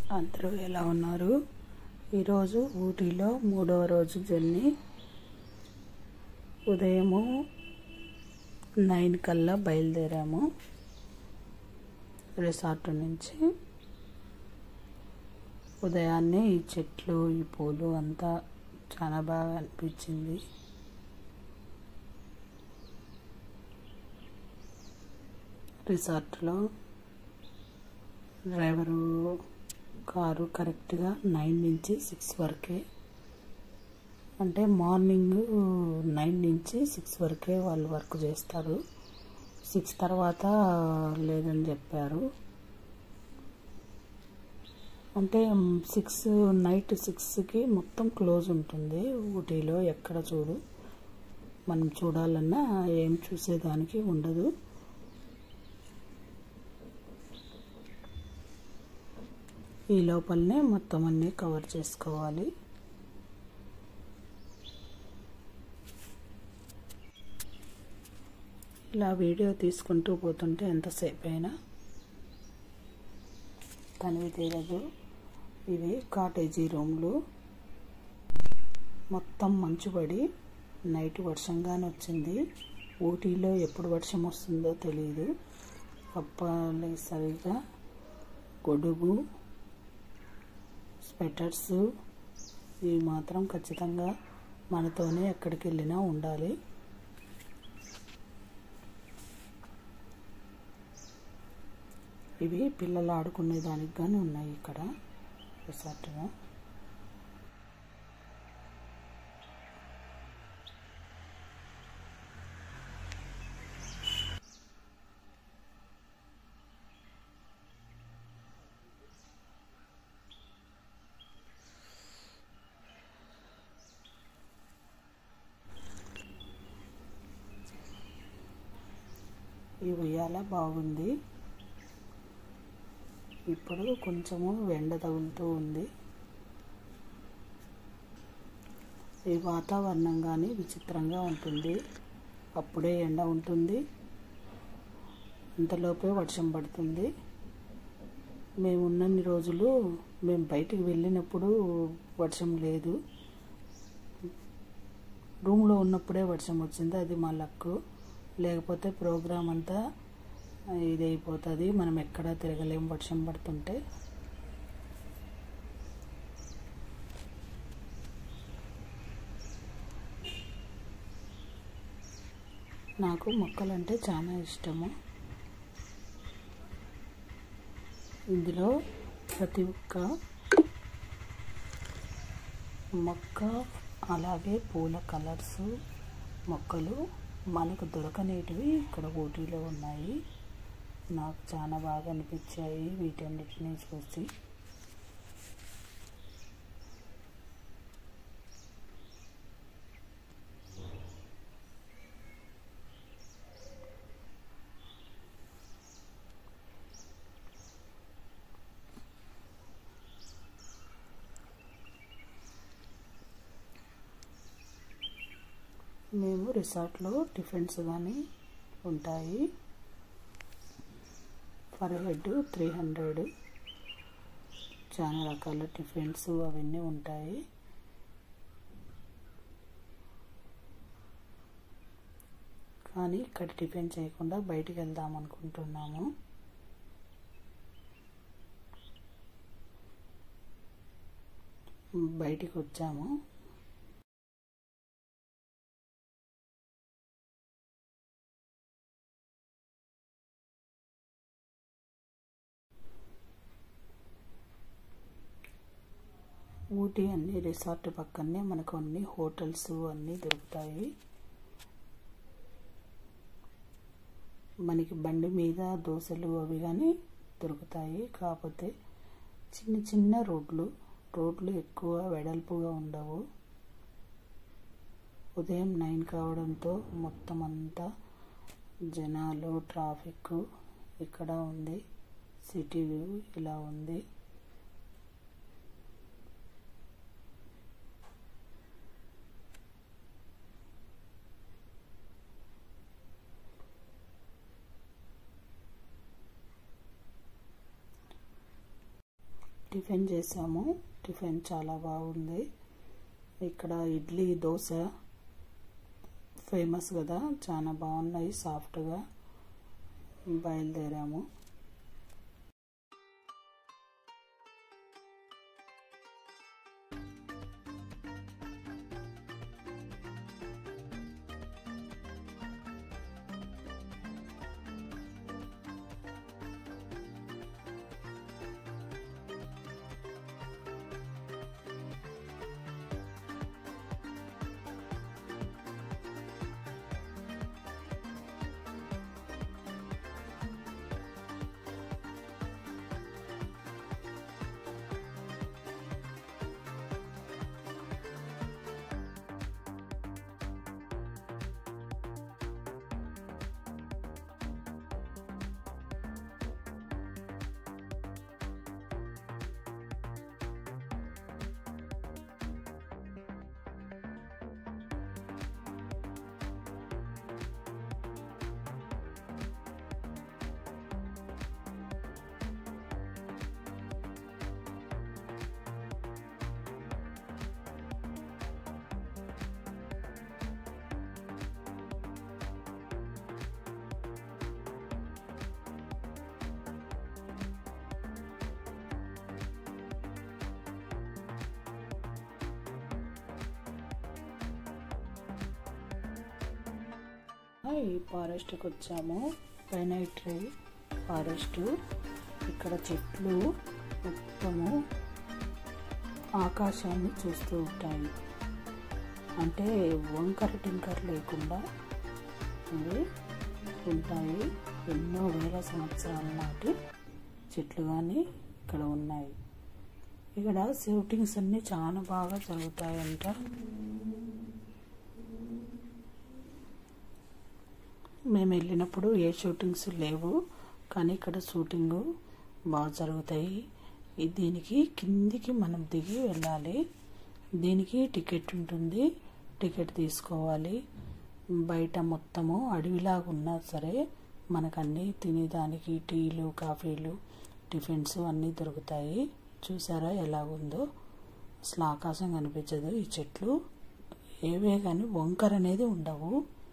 అందరూ ఎలా ఉన్నారు ఈరోజు ఊటీలో మూడవ రోజు జర్నీ ఉదయము నైన్ కల్లా బయలుదేరాము రిసార్ట్ నుంచి ఉదయాన్నే ఈ చెట్లు ఈ పూలు అంతా చాలా బాగా అనిపించింది రిసార్ట్లో డ్రైవరు కారు కరెక్ట్గా నైన్ నుంచి సిక్స్ వరకే అంటే మార్నింగ్ నైన్ నుంచి సిక్స్ వరకే వాళ్ళు వర్క్ చేస్తారు సిక్స్ తర్వాత లేదని చెప్పారు అంటే సిక్స్ నైట్ సిక్స్కి మొత్తం క్లోజ్ ఉంటుంది ఊటీలో ఎక్కడ చూడు మనం చూడాలన్నా ఏం చూసేదానికి ఉండదు ఈ లోపలనే మొత్తం అన్నీ కవర్ చేసుకోవాలి ఇలా వీడియో తీసుకుంటూ పోతుంటే ఎంతసేపు అయినా తనివి తీరదు ఇవి కాటేజీ రూమ్లు మొత్తం మంచు పడి నైట్ వర్షంగానే వచ్చింది ఊటీలో ఎప్పుడు వర్షం వస్తుందో తెలియదు కప్పాలి సరిగా గొడుగు స్వెటర్స్ ఇవి మాత్రం ఖచ్చితంగా మనతోనే ఎక్కడికి వెళ్ళినా ఉండాలి ఇవి పిల్లలు ఆడుకునే దానికి కానీ ఉన్నాయి ఇక్కడ రిసార్ట్లో ఈ ఉయ్యాల బాగుంది ఇప్పుడు కొంచెము ఎండ తగులుతూ ఉంది ఈ వాతావరణం కానీ విచిత్రంగా ఉంటుంది అప్పుడే ఎండ ఉంటుంది అంతలోపే వర్షం పడుతుంది మేము ఉన్నన్ని రోజులు మేము బయటికి వెళ్ళినప్పుడు వర్షం లేదు రూమ్లో ఉన్నప్పుడే వర్షం వచ్చింది అది మా లక్కు లేకపోతే ప్రోగ్రామ్ అంతా ఇది అయిపోతుంది మనం ఎక్కడా తిరగలేం వర్షం పడుతుంటే నాకు మొక్కలంటే చాలా ఇష్టము ఇందులో ప్రతి ఒక్క మొక్క అలాగే పూల కలర్స్ మొక్కలు మనకు దొరకనేటివి ఇక్కడ ఊటీలో ఉన్నాయి నాకు చాలా బాగా అనిపించాయి వీటన్నిటిని చూసి మేము రిసార్ట్లో టిఫిన్స్ కానీ ఉంటాయి పర్ హెడ్ త్రీ హండ్రెడ్ చాలా రకాల టిఫిన్స్ అవన్నీ ఉంటాయి కానీ ఇక్కడ టిఫిన్ చేయకుండా బయటికి వెళ్దాం అనుకుంటున్నాము బయటికి వచ్చాము ఊటీ అన్ని రిసార్ట్ పక్కనే మనకు అన్ని హోటల్స్ అన్నీ దొరుకుతాయి మనకి బండి మీద దోశలు అవి కానీ దొరుకుతాయి కాకపోతే చిన్న చిన్న రోడ్లు రోడ్లు ఎక్కువ వెడల్పుగా ఉండవు ఉదయం నైన్ కావడంతో మొత్తం అంతా జనాలు ట్రాఫిక్ ఇక్కడ ఉంది సిటీ వ్యూ ఇలా ఉంది టిఫిన్ చేసాము టిఫిన్ చాలా బాగుంది ఇక్కడ ఇడ్లీ దోశ ఫేమస్ కదా చాలా బాగున్నాయి సాఫ్ట్గా బయలుదేరాము ఈ ఫారెస్ట్కి వచ్చాము పైనైట్రీ ఫారెస్ట్ ఇక్కడ చెట్లు మొత్తము ఆకాశాన్ని చూస్తూ ఉంటాయి అంటే వంకర టింకర్ లేకుండా ఇవి ఉంటాయి ఎన్నో వేల సంవత్సరాల నాటి చెట్లు కానీ ఇక్కడ ఉన్నాయి ఇక్కడ షూటింగ్స్ అన్నీ చాలా బాగా జరుగుతాయంట మేము వెళ్ళినప్పుడు ఏ షూటింగ్స్ లేవు కానీ ఇక్కడ షూటింగ్ బాగా జరుగుతాయి ఈ దీనికి కిందికి మనం దిగి వెళ్ళాలి దీనికి టికెట్ ఉంటుంది టికెట్ తీసుకోవాలి బయట మొత్తము అడవిలాగా ఉన్నా సరే మనకు అన్నీ తినేదానికి టీలు కాఫీలు టిఫిన్స్ అన్నీ దొరుకుతాయి చూసారా ఎలాగుందో అసలు ఆకాశం కనిపించదు ఈ చెట్లు ఏవే కానీ వంకర అనేది ఉండవు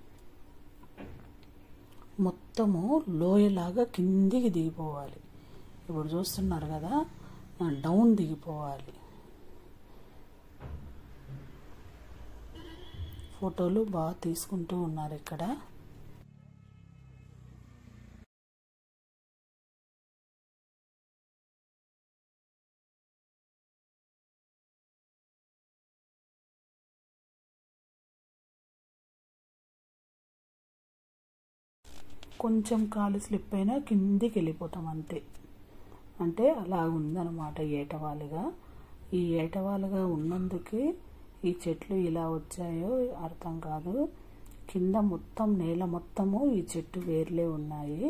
మొత్తము లోయలాగా కిందికి దిగిపోవాలి ఇప్పుడు చూస్తున్నారు కదా డౌన్ దిగిపోవాలి ఫోటోలు బాగా తీసుకుంటూ ఉన్నారు ఇక్కడ కొంచెం కాలు స్లిప్ అయినా కిందికి వెళ్ళిపోతాం అంతే అంటే అలా ఉందన్నమాట ఏటవాలుగా ఈ ఏటవాలుగా ఉన్నందుకే ఈ చెట్లు ఇలా వచ్చాయో అర్థం కాదు కింద మొత్తం నేల మొత్తము ఈ చెట్టు వేర్లే ఉన్నాయి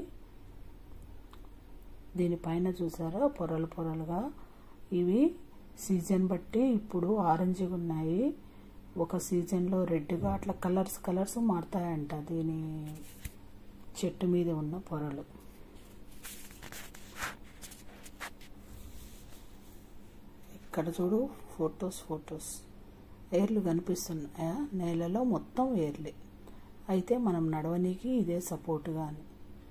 దీనిపైన చూసారా పొరలు పొరలుగా ఇవి సీజన్ బట్టి ఇప్పుడు ఆరెంజ్గా ఉన్నాయి ఒక సీజన్లో రెడ్గా అట్లా కలర్స్ కలర్స్ మారుతాయంట దీని చెట్టు మీద ఉన్న పొరలు ఇక్కడ చూడు ఫొటోస్ ఫొటోస్ ఏర్లు కనిపిస్తున్నాయా నేలలో మొత్తం ఏర్లే అయితే మనం నడవనీకి ఇదే సపోర్ట్ కానీ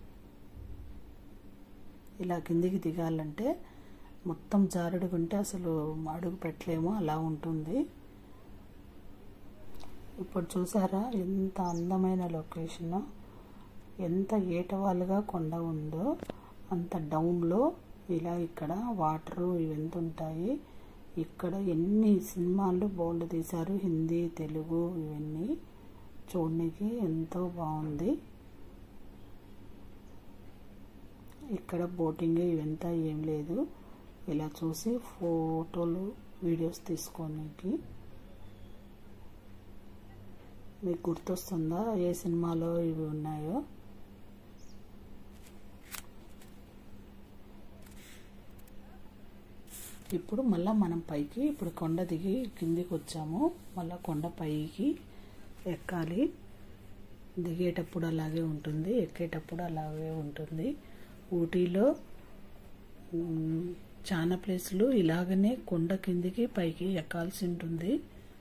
ఇలా కిందికి దిగాలంటే మొత్తం జారుడుకుంటే అసలు అడుగు పెట్టలేము అలా ఉంటుంది ఇప్పుడు చూసారా ఎంత అందమైన లొకేషన్ ఎంత ఏటవాలుగా కొండ ఉందో అంత డౌన్లో ఇలా ఇక్కడ వాటరు ఇవెంత ఉంటాయి ఇక్కడ ఎన్ని సినిమాలు బోల్డ్ తీశారు హిందీ తెలుగు ఇవన్నీ చూడడానికి ఎంతో బాగుంది ఇక్కడ బోటింగ్ ఇవంతా ఏం లేదు ఇలా చూసి ఫోటోలు వీడియోస్ తీసుకోనికి మీకు గుర్తొస్తుందా ఏ సినిమాలో ఇవి ఉన్నాయో ఇప్పుడు మళ్ళీ మనం పైకి ఇప్పుడు కొండ దిగి కిందికి వచ్చాము మళ్ళీ కొండ పైకి ఎక్కాలి దిగేటప్పుడు అలాగే ఉంటుంది ఎక్కేటప్పుడు అలాగే ఉంటుంది ఊటీలో చాలా ప్లేసులు ఇలాగనే కొండ కిందికి పైకి ఎక్కాల్సి ఉంటుంది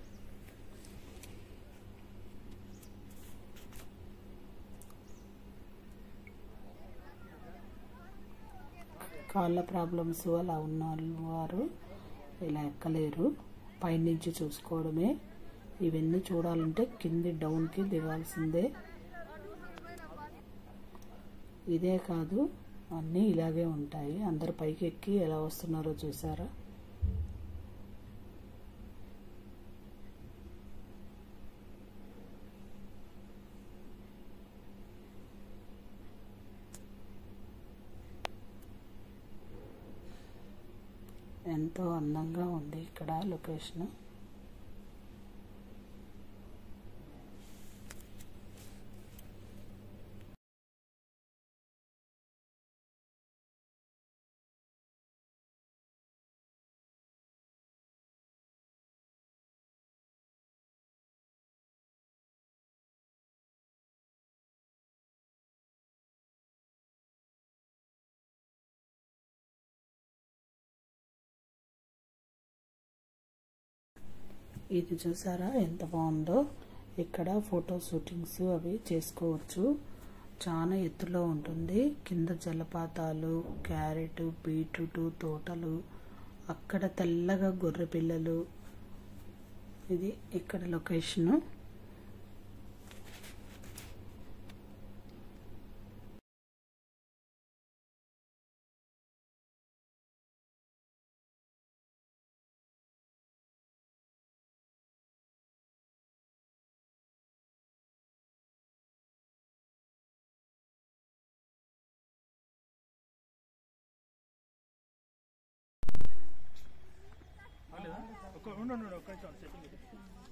కాళ్ళ ప్రాబ్లమ్స్ అలా ఉన్న వారు ఇలా ఎక్కలేరు పైనుంచి చూసుకోవడమే ఇవన్నీ చూడాలంటే కింది డౌన్కి దిగాల్సిందే ఇదే కాదు అన్నీ ఇలాగే ఉంటాయి అందరు పైకి ఎక్కి ఎలా వస్తున్నారో చూసారా ఎంతో అందంగా ఉంది ఇక్కడ లొకేషన్ ఇది చూసారా ఎంత బాగుందో ఇక్కడ ఫోటో షూటింగ్స్ అవి చేసుకోవచ్చు చాలా ఎత్తులో ఉంటుంది కింద జలపాతాలు క్యారెట్ బీట్రూట్ తోటలు అక్కడ తెల్లగా గొర్రె పిల్లలు ఇది ఇక్కడ లొకేషను ఒక ఉండు ఉండు ఒక్క నిమిషం సెట్టింగ్ ఇది.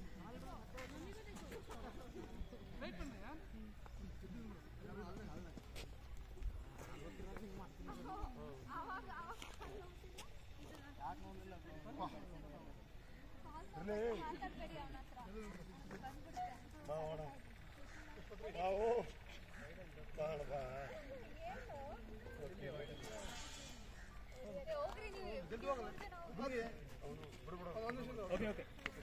ఓకే ఓకే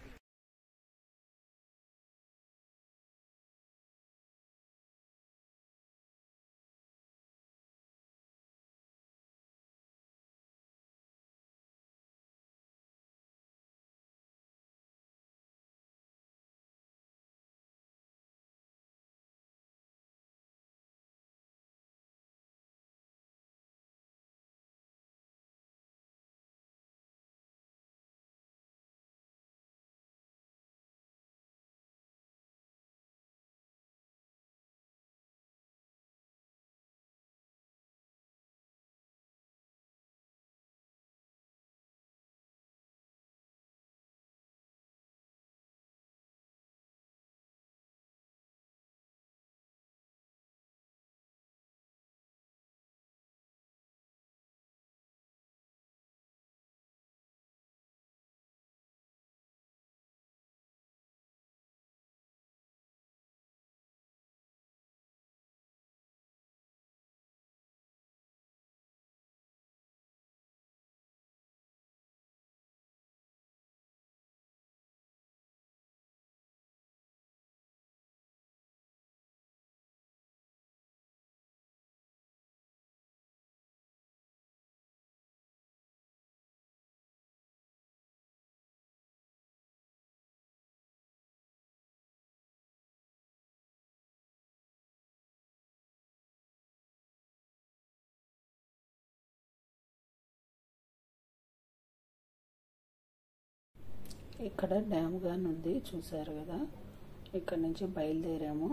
ఇక్కడ డ్యామ్ గాని ఉంది చూసారు కదా ఇక్కడ నుంచి బయలుదేరాము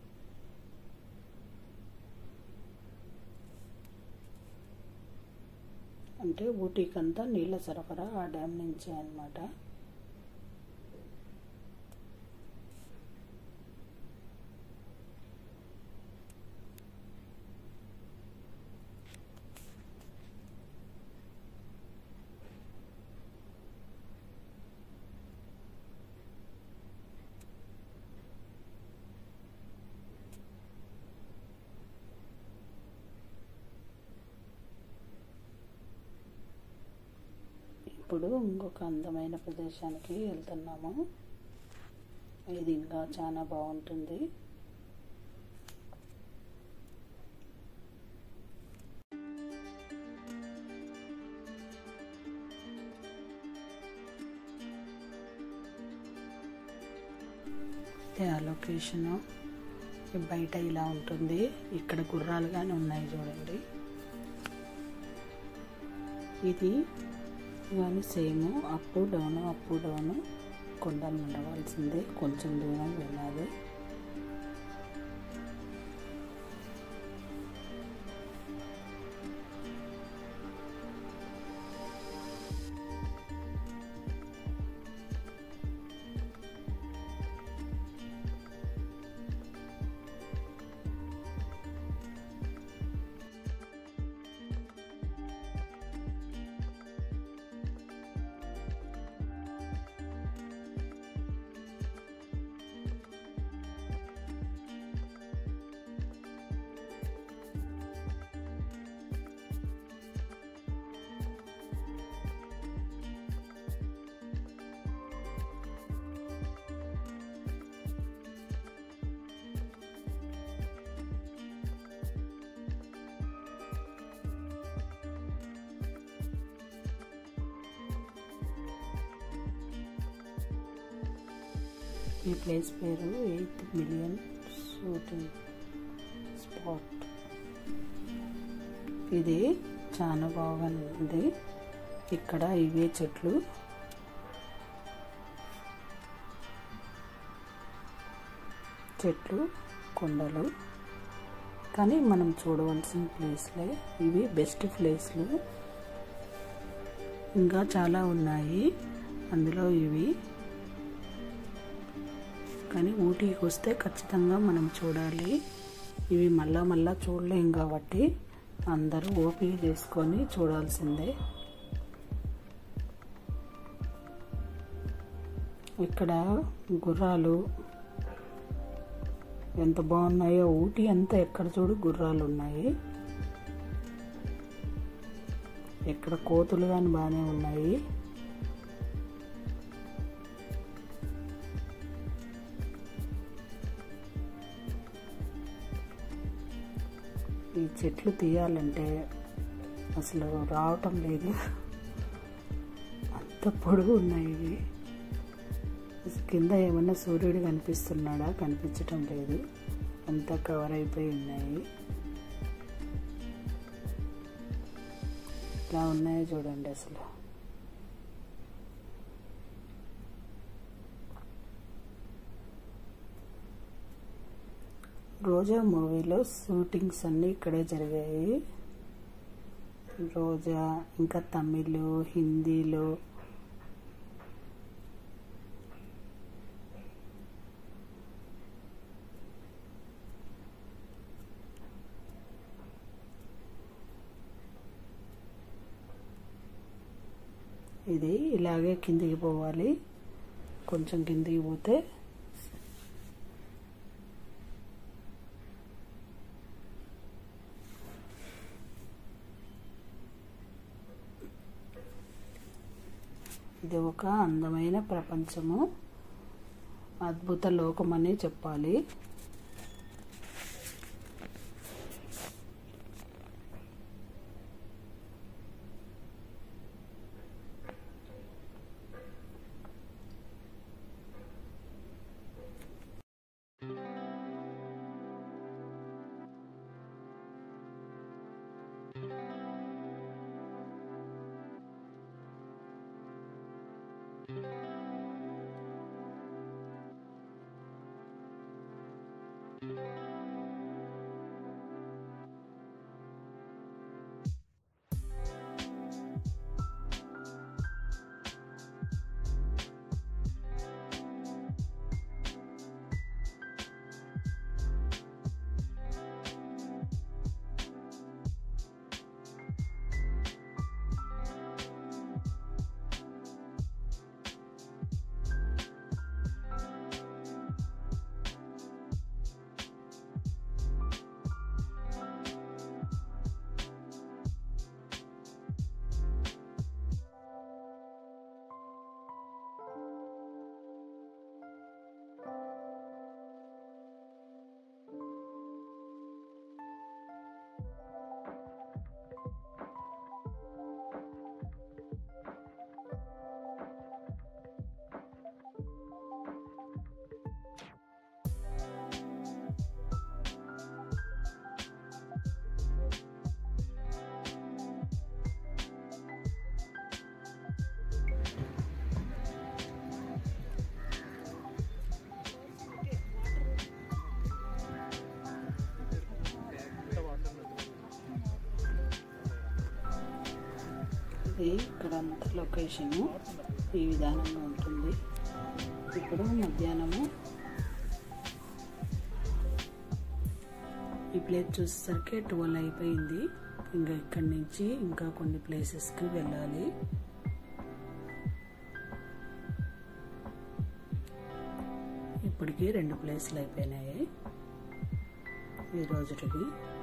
అంటే ఊటీకంతా నీళ్ళ సరఫరా ఆ డ్యామ్ నుంచే అన్నమాట ఇప్పుడు ఇంకొక అందమైన ప్రదేశానికి వెళ్తున్నాము ఇది ఇంకా చాలా బాగుంటుంది ఆ లొకేషను బయట ఇలా ఉంటుంది ఇక్కడ గుర్రాలు కానీ ఉన్నాయి చూడండి ఇది కానీ same up down up down కొండలు ఉండవలసిందే కొంచెం దూరం వెళ్ళాలి ఈ ప్లేస్ పేరు ఎయిత్ మిలియన్ షూటింగ్ స్పాట్ ఇది చాలా బాగా ఉంది ఇక్కడ ఇవే చెట్లు చెట్లు కొండలు కానీ మనం చూడవలసిన ప్లేస్లే ఇవి బెస్ట్ ప్లేస్లు ఇంకా చాలా ఉన్నాయి అందులో ఇవి కానీ ఊటీకి వస్తే ఖచ్చితంగా మనం చూడాలి ఇవి మళ్ళా మళ్ళా చూడలేం కాబట్టి అందరూ ఓపిక చేసుకొని చూడాల్సిందే ఇక్కడ గుర్రాలు ఎంత బాగున్నాయో ఊటీ అంతా ఎక్కడ చూడు గుర్రాలు ఉన్నాయి ఎక్కడ కోతులు కానీ బాగానే ఉన్నాయి ఈ చెట్లు తీయాలంటే అసలు రావటం లేదు అంత పొడుగు ఉన్నాయి ఇవి అసలు కింద ఏమన్నా సూర్యుడు కనిపిస్తున్నాడా కనిపించటం లేదు అంతా కవర్ అయిపోయి ఉన్నాయి ఇలా ఉన్నాయో చూడండి అసలు రోజా మూవీలో షూటింగ్స్ అన్నీ ఇక్కడే జరిగాయి రోజా ఇంకా తమిళ్ హిందీలో ఇది ఇలాగే కిందికి పోవాలి కొంచెం కిందికి పోతే ఇది ఒక అందమైన ప్రపంచము అద్భుత లోకమని చెప్పాలి ఇది ఇక్కడ అంతా లొకేషను ఈ విధానంగా ఉంటుంది ఇప్పుడు మధ్యాహ్నము ఈ ప్లేస్ చూసేసరికి ట్వెల్వ్ అయిపోయింది ఇంకా ఇక్కడి నుంచి ఇంకా కొన్ని ప్లేసెస్కి వెళ్ళాలి ఇప్పటికి రెండు ప్లేసులు అయిపోయినాయి ఈ రోజుకి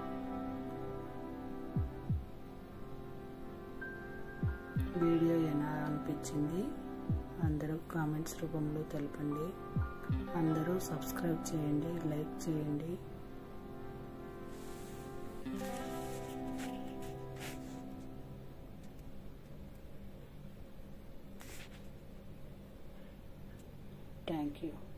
వీడియో ఎలా అనిపించింది అందరూ కామెంట్స్ రూపంలో తెలపండి అందరూ సబ్స్క్రైబ్ చేయండి లైక్ చేయండి థ్యాంక్ యూ